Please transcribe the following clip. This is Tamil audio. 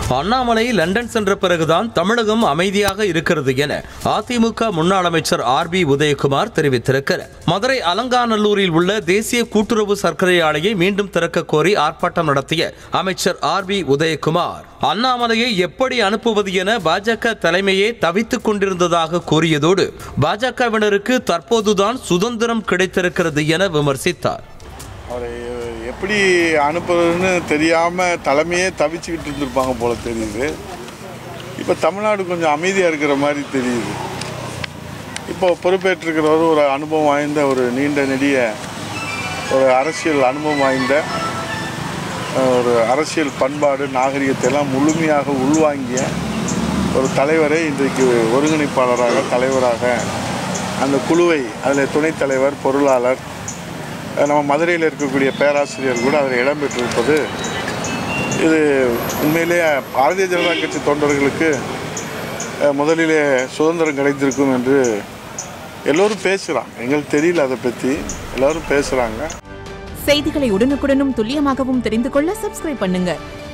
அண்ணாமலை லண்டன் சென்ற பிறகுதான் தமிழகம் அமைதியாக இருக்கிறது என அதிமுக முன்னாள் அமைச்சர் ஆர் பி உதயகுமார் தெரிவித்திருக்கிறார் மதுரை அலங்காநல்லூரில் உள்ள தேசிய கூட்டுறவு சர்க்கரை ஆலையை மீண்டும் திறக்க கோரி ஆர்ப்பாட்டம் நடத்திய அமைச்சர் ஆர் பி உதயகுமார் அண்ணாமலையை எப்படி அனுப்புவது என பாஜக தலைமையே தவித்துக் கொண்டிருந்ததாக கூறியதோடு பாஜகவினருக்கு தற்போதுதான் சுதந்திரம் கிடைத்திருக்கிறது என விமர்சித்தார் அவரை எப்படி அனுப்புறதுன்னு தெரியாமல் தலைமையே தவிச்சுக்கிட்டு இருந்திருப்பாங்க போல தெரியுது இப்போ தமிழ்நாடு கொஞ்சம் அமைதியாக இருக்கிற மாதிரி தெரியுது இப்போ பொறுப்பேற்றிருக்கிறவர் ஒரு அனுபவம் வாய்ந்த ஒரு நீண்ட நெடிய ஒரு அரசியல் அனுபவம் வாய்ந்த அஹ், ஒரு அரசியல் பண்பாடு நாகரிகத்தை எல்லாம் முழுமையாக உள்வாங்கிய ஒரு தலைவரை இன்றைக்கு ஒருங்கிணைப்பாளராக தலைவராக அந்த குழுவை அதில் துணைத் தலைவர் பொருளாளர் நம்ம மதுரையில் இருக்கக்கூடிய பேராசிரியர் கூட அதில் இடம்பெற்றிருப்பது இது உண்மையிலேயே பாரதிய ஜனதா கட்சி தொண்டர்களுக்கு அஹ், முதலிலே சுதந்திரம் கிடைத்திருக்கும் என்று எல்லோரும் பேசுகிறாங்க எங்களுக்கு தெரியல அதை பற்றி எல்லோரும் பேசுகிறாங்க செய்திகளை உடனுக்குடனும் துல்லியமாகவும் தெரிந்து கொள்ள சப்ஸ்கிரைப் பண்ணுங்க